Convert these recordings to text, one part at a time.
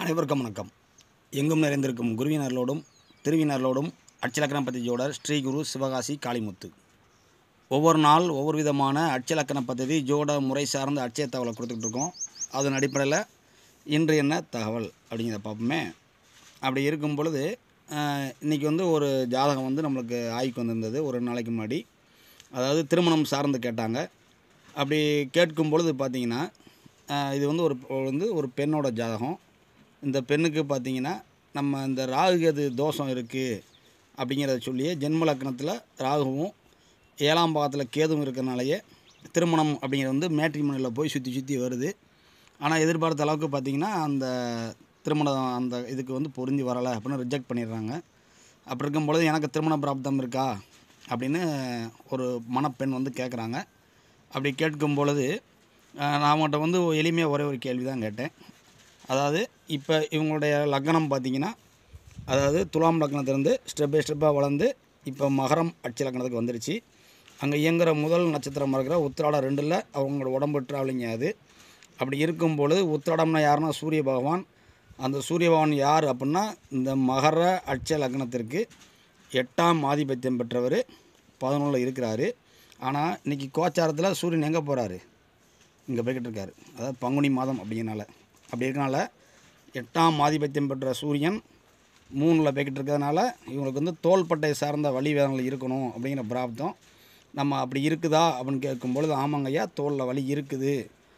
அனைவருக்கும் வணக்கம் எங்கும் நிறைந்திருக்கும் குருவினர்களோடும் திருவினர்களோடும் அச்சலக்கண பദ്ധதி ஜோடர் ஸ்ரீ குரு சிவகாசி காளிமுத்து ஒவ்வொரு நாள் ஒவ்வொரு விதமான அச்சலக்கண பദ്ധதி ஜோட முறை சார்ந்த அச்சய தகவலை கொடுத்துக்கிட்டு இருக்கோம் அதன் அடிப்படையில் இன்று என்ன தகவல் அப்படிங்கிறத பார்ப்போமே அப்படி இருக்கும் பொழுது ஆஹ், இன்னைக்கு வந்து ஒரு ஜாதகம் வந்து நம்மளுக்கு ஆய்க்கு வந்திருந்தது ஒரு நாளைக்கு முன்னாடி அதாவது திருமணம் சார்ந்து கேட்டாங்க அப்படி கேட்கும் பொழுது பார்த்தீங்கன்னா ஆஹ், இது வந்து ஒரு வந்து ஒரு பெண்ணோட ஜாதகம் இந்த பெண்ணுக்கு பார்த்தீங்கன்னா நம்ம இந்த ராகுகேது தோஷம் இருக்குது அப்படிங்கிறத சொல்லி ஜென்ம லக்னத்தில் ராகுவும் ஏழாம் பாகத்தில் கேதுவும் இருக்கிறனாலேயே திருமணம் அப்படிங்கிறது வந்து மேட்ரிமோனியில் போய் சுற்றி சுற்றி வருது ஆனால் எதிர்பார்த்த அளவுக்கு பார்த்தீங்கன்னா அந்த திருமணம் அந்த இதுக்கு வந்து பொருந்தி வரலை அப்படின்னு ரிஜெக்ட் பண்ணிடுறாங்க அப்படி இருக்கும் பொழுது எனக்கு திருமண பிராப்தம் இருக்கா அப்படின்னு ஒரு மணப்பெண் வந்து கேட்குறாங்க அப்படி கேட்கும் பொழுது அஹ், நான் அவங்கள்ட்ட வந்து எளிமையாக ஒரே ஒரு கேள்வி தான் கேட்டேன் அதாவது இப்போ இவங்களுடைய லக்னம் பார்த்தீங்கன்னா அதாவது துலாம் லக்னத்திலேருந்து ஸ்டெப் பை ஸ்டெப்பாக வளர்ந்து இப்போ மகரம் அட்சி லக்னத்துக்கு வந்துருச்சு அங்கே இயங்குகிற முதல் நட்சத்திரம் இருக்கிற உத்திராடம் ரெண்டில் அவங்களோட உடம்பு ட்ராவலிங் ஆகுது அப்படி இருக்கும் பொழுது உத்திராடம்னா யாருன்னா சூரிய பகவான் அந்த சூரிய பகவான் யார் அப்படின்னா இந்த மகர அட்ச லக்னத்திற்கு எட்டாம் ஆதிபத்தியம் பெற்றவர் பதினொன்றில் இருக்கிறாரு ஆனால் இன்றைக்கி கோச்சாரத்தில் சூரியன் எங்கே போகிறாரு இங்கே போய்கிட்டு இருக்காரு அதாவது பங்குனி மாதம் அப்படிங்கிறனால அப்படி இருக்கனால எட்டாம் ஆதிபத்தியம் பெற்ற சூரியன் மூணில் போய்கிட்டு இருக்கிறதுனால இவங்களுக்கு வந்து தோள்பட்டை சார்ந்த வலி வேதனைகள் இருக்கணும் அப்படிங்கிற பிராப்தம் நம்ம அப்படி இருக்குதா அப்படின்னு கேட்கும்பொழுது ஆமாங்க ஐயா தோலில் வலி இருக்குது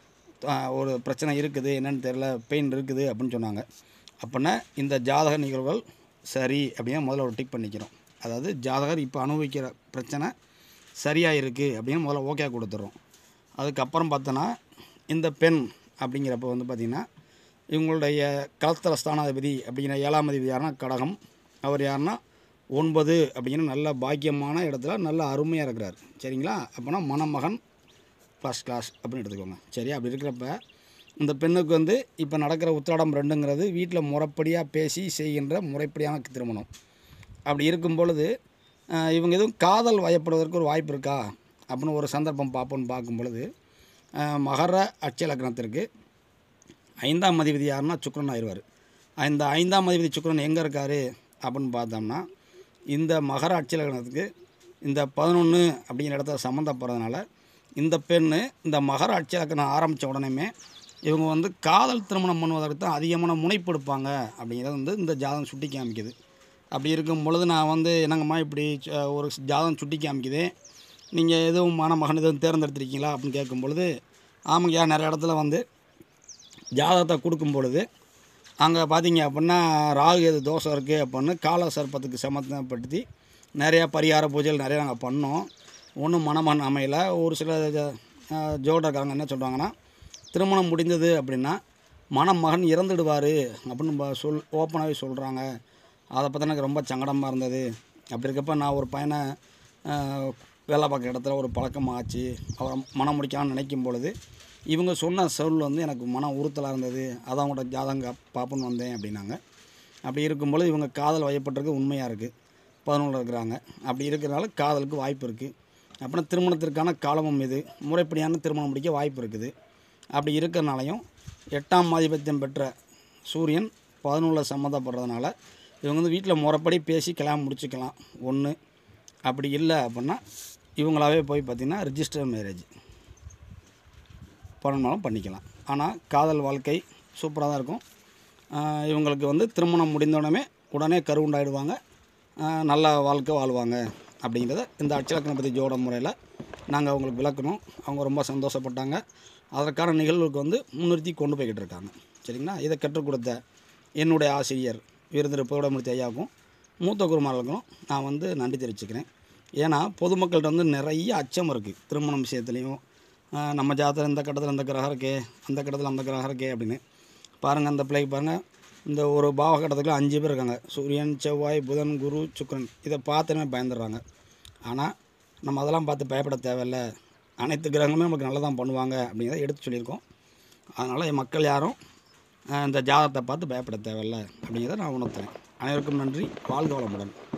ஆஹ் ஒரு பிரச்சனை இருக்குது என்னன்னு தெரில பெயின் இருக்குது அப்படின்னு சொன்னாங்க அப்படின்னா இந்த ஜாதக நிகழ்வுகள் சரி அப்படின்னு முதல்ல ஒரு டிக் பண்ணிக்கிறோம் அதாவது ஜாதகர் இப்போ அனுபவிக்கிற பிரச்சனை சரியாக இருக்குது அப்படின்னு முதல்ல ஓகே கொடுத்துட்றோம் அதுக்கப்புறம் பார்த்தோன்னா இந்த பெண் அப்படிங்கிறப்ப வந்து பார்த்திங்கன்னா இவங்களுடைய கலத்தர ஸ்தானாதிபதி அப்படிங்கிற ஏழாம் அதிபதி யாருன்னா கடகம் அவர் யாருன்னா ஒன்பது அப்படிங்கிற நல்ல பாக்கியமான இடத்துல நல்ல அருமையாக இருக்கிறார் சரிங்களா அப்போனா மணமகன் ஃபஸ்ட் கிளாஸ் அப்படின்னு எடுத்துக்கோங்க சரி அப்படி இருக்கிறப்ப இந்த பெண்ணுக்கு வந்து இப்போ நடக்கிற உத்திராடம் ரெண்டுங்கிறது வீட்டில் முறைப்படியாக பேசி செய்கின்ற முறைப்படியான திருமணம் அப்படி இருக்கும் பொழுது அஹ், இவங்க எதுவும் காதல் வயப்படுவதற்கு ஒரு வாய்ப்பு இருக்கா அப்படின்னு ஒரு சந்தர்ப்பம் பார்ப்போம்னு பார்க்கும் பொழுது அஹ், மகர அட்சய லக்னத்திற்கு ஐந்தாம் அதிபதி யாருன்னா சுக்கிரன் ஆயிடுவார் இந்த ஐந்தாம் அதிபதி சுக்கிரன் எங்கே இருக்கார் அப்படின்னு பார்த்தோம்னா இந்த மகர அட்சய லக்னத்துக்கு இந்த பதினொன்று அப்படிங்கிற இடத்துல சம்மந்தப்படுறதுனால இந்த பெண்ணு இந்த மகர அட்சய லக்னம் ஆரம்பித்த உடனேமே இவங்க வந்து காதல் திருமணம் பண்ணுவதற்கு தான் அதிகமான முனைப்பு எடுப்பாங்க அப்படிங்கிறது வந்து இந்த ஜாதகம் சுட்டி காமிக்குது அப்படி இருக்கும் பொழுது நான் வந்து என்னங்கம்மா இப்படி ச- ஒரு ஜாதகம் சுட்டி காமிக்குது நீங்கள் எதுவும் மணமகன் எதுவும் தேர்ந்தெடுத்திருக்கீங்களா அப்படின்னு கேட்கும் பொழுது ஆமாங்கய்யா நிறைய இடத்துல வந்து ஜாதகத்தை கொடுக்கும் பொழுது அங்கே பார்த்தீங்க அப்படின்னா ராகு எது தோஷம் இருக்குது அப்படின்னு கால சர்ப்பத்துக்கு சமத்தப்படுத்தி நிறையா பரிகார பூஜைகள் நிறையா நாங்கள் பண்ணோம் ஒன்றும் மணமகன் அமையல ஒரு சில ஜ- அஹ் ஜோடக்காரங்க என்ன சொல்கிறாங்கன்னா திருமணம் முடிந்தது அப்படின்னா மணமகன் இறந்துடுவார் அப்படின்னு ப- சொல் ஓப்பனாகவே சொல்கிறாங்க அதை பற்றி எனக்கு ரொம்ப சங்கடமாக இருந்தது அப்படி இருக்கப்ப நான் ஒரு பையனை அஹ், வேலை பார்க்குற இடத்துல ஒரு பழக்கமாச்சு அவரை மனம் முடிக்கலாம்னு நினைக்கும் பொழுது இவங்க சொன்ன சொல் வந்து எனக்கு மன உறுத்தலாக இருந்தது அதான் உங்களோட ஜாதகம் பார்ப்போன்னு வந்தேன் அப்படின்னாங்க அப்படி இருக்கும்பொழுது இவங்க காதல் வயப்பட்டிருக்கு உண்மையாக இருக்குது பதினொன்றில் இருக்கிறாங்க அப்படி இருக்கிறனால காதலுக்கு வாய்ப்பு இருக்குது அப்புறம் திருமணத்திற்கான காலமும் இது முறைப்படியான திருமணம் முடிக்க வாய்ப்பு இருக்குது அப்படி இருக்கிறனாலையும் எட்டாம் ஆதிபத்தியம் பெற்ற சூரியன் பதினொன்றில் சம்மந்தப்படுறதுனால இவங்க வந்து வீட்டில் முறைப்படி பேசி கல்யாணம் முடிச்சுக்கலாம் ஒன்று அப்படி இல்லை அப்படின்னா இவங்களாவே போய் பார்த்திங்கன்னா ரிஜிஸ்டர் மேரேஜ் பண்ணணும்னாலும் பண்ணிக்கலாம் ஆனால் காதல் வாழ்க்கை சூப்பராக தான் இருக்கும் ஆஹ் இவங்களுக்கு வந்து திருமணம் முடிந்தோடனே உடனே கருவுண்டாயிடுவாங்க ஆஹ் நல்ல வாழ்க்கை வாழ்வாங்க அப்படிங்கிறத இந்த அட்சலக்கணபதி ஜோட முறையில் நாங்கள் அவங்களுக்கு விளக்கணும் அவங்க ரொம்ப சந்தோஷப்பட்டாங்க அதற்கான நிகழ்வுக்கு வந்து முன்னிறுத்தி கொண்டு போய்கிட்டு இருக்காங்க சரிங்களா இதை கற்றுக் கொடுத்த என்னுடைய ஆசிரியர் விருந்திரு புகழமூர்த்தி ஐயாவுக்கும் மூத்த குருமார்களுக்கும் நான் வந்து நன்றி தெரிவிச்சுக்கிறேன் ஏன்னா பொதுமக்கள்கிட்ட வந்து நிறைய அச்சம் இருக்குது திருமணம் விஷயத்துலையும் ஆஹ் நம்ம ஜாதகம் இந்த கட்டத்தில் இந்த கிரகம் இருக்கே அந்த கட்டத்தில் அந்த கிரகம் இருக்கே அப்படின்னு பாருங்கள் அந்த பிள்ளைக்கு பாருங்கள் இந்த ஒரு பாவ கட்டத்துக்குள்ள அஞ்சு பேர் இருக்காங்க சூரியன் செவ்வாய் புதன் குரு சுக்கிரன் இதை பார்த்துமே பயந்துடுறாங்க ஆனால் நம்ம அதெல்லாம் பார்த்து பயப்பட தேவையில்ல அனைத்து கிரகங்களுமே நமக்கு நல்லதான் பண்ணுவாங்க அப்படிங்கிறத எடுத்து சொல்லியிருக்கோம் அதனால் மக்கள் யாரும் ஆஹ் இந்த ஜாதகத்தை பார்த்து பயப்பட தேவையில்ல அப்படிங்கிறத நான் உணர்த்துறேன் அனைவருக்கும் நன்றி வாழ்க வளமுடன்